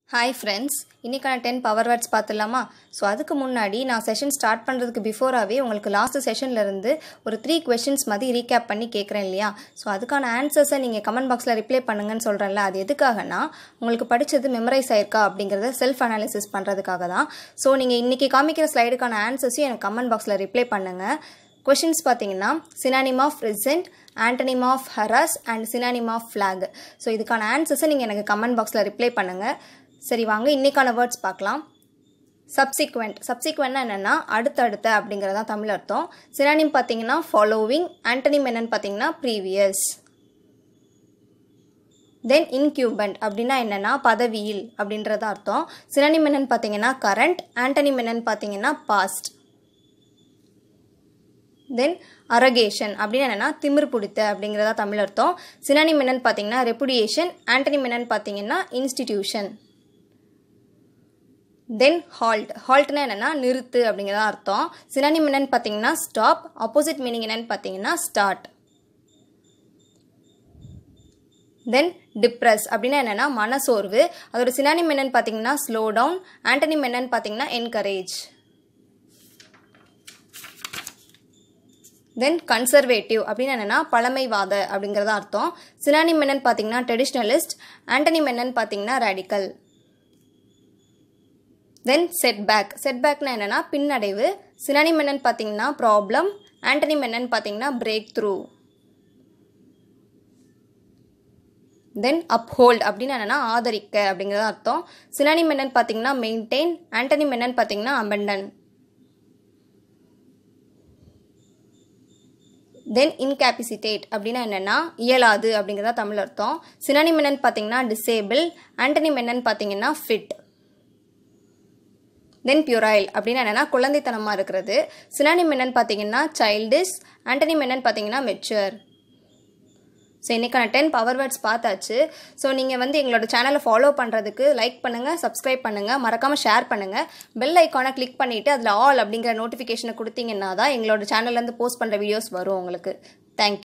hi friends இன்றைக்கான ten power words பார்த்துடலாமா so அதுக்கு முன்னாடி நான் செஷன் ஸ்டார்ட் பண்ணுறதுக்கு பிஃபோராகவே உங்களுக்கு லாஸ்ட் செஷன்லேருந்து ஒரு த்ரீ கொஷின்ஸ் மாதிரி ரீகேப் பண்ணி கேட்குறேன் இல்லையா ஸோ அதுக்கான ஆன்சர்ஸை நீங்கள் கமெண்ட் பாக்ஸில் ரிப்ளை பண்ணுங்கன்னு சொல்கிறேன்ல அது எதுக்காகனா உங்களுக்கு படித்தது மெமரைஸ் ஆயிருக்கா அப்படிங்கிறத செல்ஃப் அனாலிசிஸ் பண்ணுறதுக்காக தான் ஸோ நீங்கள் இன்றைக்கி காமிக்கிற ஸ்லைடுக்கான ஆன்சர்ஸையும் எனக்கு கமெண்ட் பாக்ஸில் ரிப்ளை பண்ணுங்கள் கொஷின்ஸ் பார்த்தீங்கன்னா synonym of resent antonym of harass and synonym of flag so இதுக்கான ஆன்சர்ஸை நீங்கள் எனக்கு கமெண்ட் பாக்ஸில் ரிப்ளை பண்ணுங்கள் சரி வாங்க இன்றைக்கான வேர்ட்ஸ் பார்க்கலாம் சப்சிக்வெண்ட் சப்சிக்வெண்ட்னா என்னென்னா அடுத்தடுத்த அப்படிங்கிறதா தமிழ் அர்த்தம் சினானிம் பார்த்தீங்கன்னா ஃபாலோவிங் ஆண்டனிம் என்னன்னு பார்த்தீங்கன்னா ப்ரீவியஸ் தென் இன்க்யூபண்ட் அப்படின்னா என்னென்னா பதவியில் அப்படின்றத அர்த்தம் சினானிம் என்னன்னு பார்த்தீங்கன்னா கரண்ட் ஆண்டனிம் என்னன்னு பார்த்தீங்கன்னா பாஸ்ட் தென் அரகேஷன் அப்படின்னு என்னென்னா திமிர் பிடித்த அப்படிங்கிறதா தமிழ் அர்த்தம் சினானிம் என்னன்னு பார்த்தீங்கன்னா ரெப்புடியேஷன் ஆண்டனிம் என்னன்னு பார்த்தீங்கன்னா இன்ஸ்டிடியூஷன் தென் ஹால்ட் ஹால்ட்னா என்னென்னா நிறுத்து அப்படிங்கிறதா அர்த்தம் சினானிம் என்னன்னு பார்த்தீங்கன்னா ஸ்டாப் ஆப்போசிட் மீனிங் என்னன்னு பார்த்தீங்கன்னா ஸ்டார்ட் தென் டிப்ரெஸ் அப்படின்னா என்னென்னா மனசோர்வு அதோட சினானிம் என்னன்னு பார்த்தீங்கன்னா ஸ்லோ டவுன் ஆண்டனிம் என்னன்னு பார்த்தீங்கன்னா என்கரேஜ் தென் கன்சர்வேட்டிவ் அப்படின்னு என்னென்னா பழமைவாத அப்படிங்கிறதா அர்த்தம் சினானிம் என்னன்னு பார்த்தீங்கன்னா ட்ரெடிஷ்னலிஸ்ட் ஆண்டனிம் என்னன்னு பார்த்தீங்கன்னா ரேடிக்கல் தென் செட்பேக் செட்பேக்னா என்னென்னா பின்னடைவு சினானிம் என்னன்னு பார்த்தீங்கன்னா ப்ராப்ளம் ஆண்டனிம் என்னன்னு பார்த்தீங்கன்னா பிரேக் த்ரூ தென் அப்ஹோல்ட் அப்படின்னு என்னென்னா ஆதரிக்க அப்படிங்கிறத அர்த்தம் சினானிம் என்னன்னு பார்த்தீங்கன்னா மெயின்டைன் ஆண்டனிம் என்னன்னு பார்த்தீங்கன்னா அபண்டன் தென் இன்கேபிசிட்டேட் அப்படின்னா என்னென்னா இயலாது அப்படிங்கிறதா தமிழ் அர்த்தம் சினானிம் என்னன்னு பார்த்தீங்கன்னா டிசேபிள் ஆண்டனிம் என்னன்னு பார்த்தீங்கன்னா ஃபிட் தென் பியூரைல் அப்படின்னா என்னென்னா குழந்தைத்தனமாக இருக்கிறது சினானிம் என்னன்னு பார்த்தீங்கன்னா சைல்டிஷ் ஆண்டனிம் என்னன்னு பார்த்தீங்கன்னா மெச்சுவர் ஸோ இன்றைக்கான டென் பவர் வேர்ட்ஸ் பார்த்தாச்சு ஸோ நீங்கள் வந்து எங்களோட சேனலை ஃபாலோ பண்ணுறதுக்கு லைக் பண்ணுங்கள் சப்ஸ்கிரைப் பண்ணுங்கள் மறக்காமல் ஷேர் பண்ணுங்கள் பெல் ஐக்கானை கிளிக் பண்ணிவிட்டு அதில் ஆல் அப்படிங்கிற நோட்டிஃபிகேஷனை கொடுத்தீங்கன்னா தான் எங்களோட சேனல்லேருந்து போஸ்ட் பண்ணுற வீடியோஸ் வரும் உங்களுக்கு தேங்க்யூ